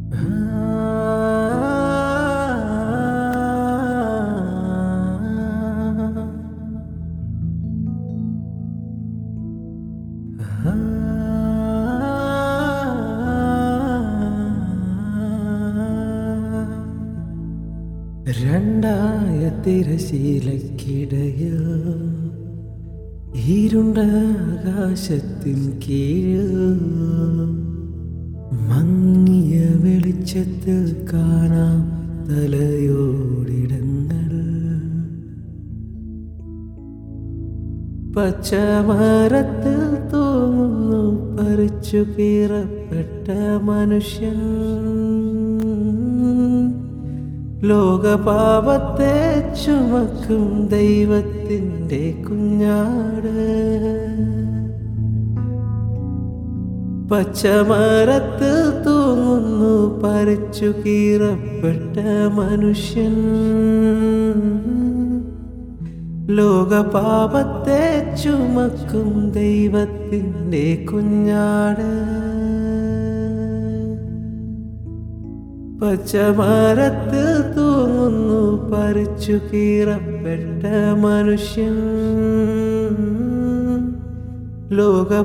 രണ്ടായ തിരശീലക്കിടയിൽ ഇരുണ്ട ആകാശത്തിൻ കീഴിൽ മങ്ങിയ വെളിച്ചത്തിൽ കാണാം തലയോടിടങ്ങൾ പച്ചമരത്തിൽ തൂങ്ങുന്നു പറിച്ചു കീറപ്പെട്ട മനുഷ്യൻ ലോകപാപത്തെ ചുമക്കും ദൈവത്തിൻ്റെ കുഞ്ഞാട് പച്ചമരത്തിൽ തൂങ്ങുന്നു പറിച്ചു കീറപ്പെട്ട മനുഷ്യൻ ലോകപാപത്തെ ചുമക്കും ദൈവത്തിൻ്റെ കുഞ്ഞാട് പച്ചമരത്തിൽ തൂങ്ങുന്നു പറിച്ചു കീറപ്പെട്ട മനുഷ്യൻ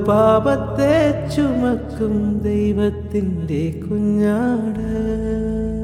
ലോകപാപത്തെ ചുമക്കും ദൈവത്തിൻ്റെ കുഞ്ഞാട്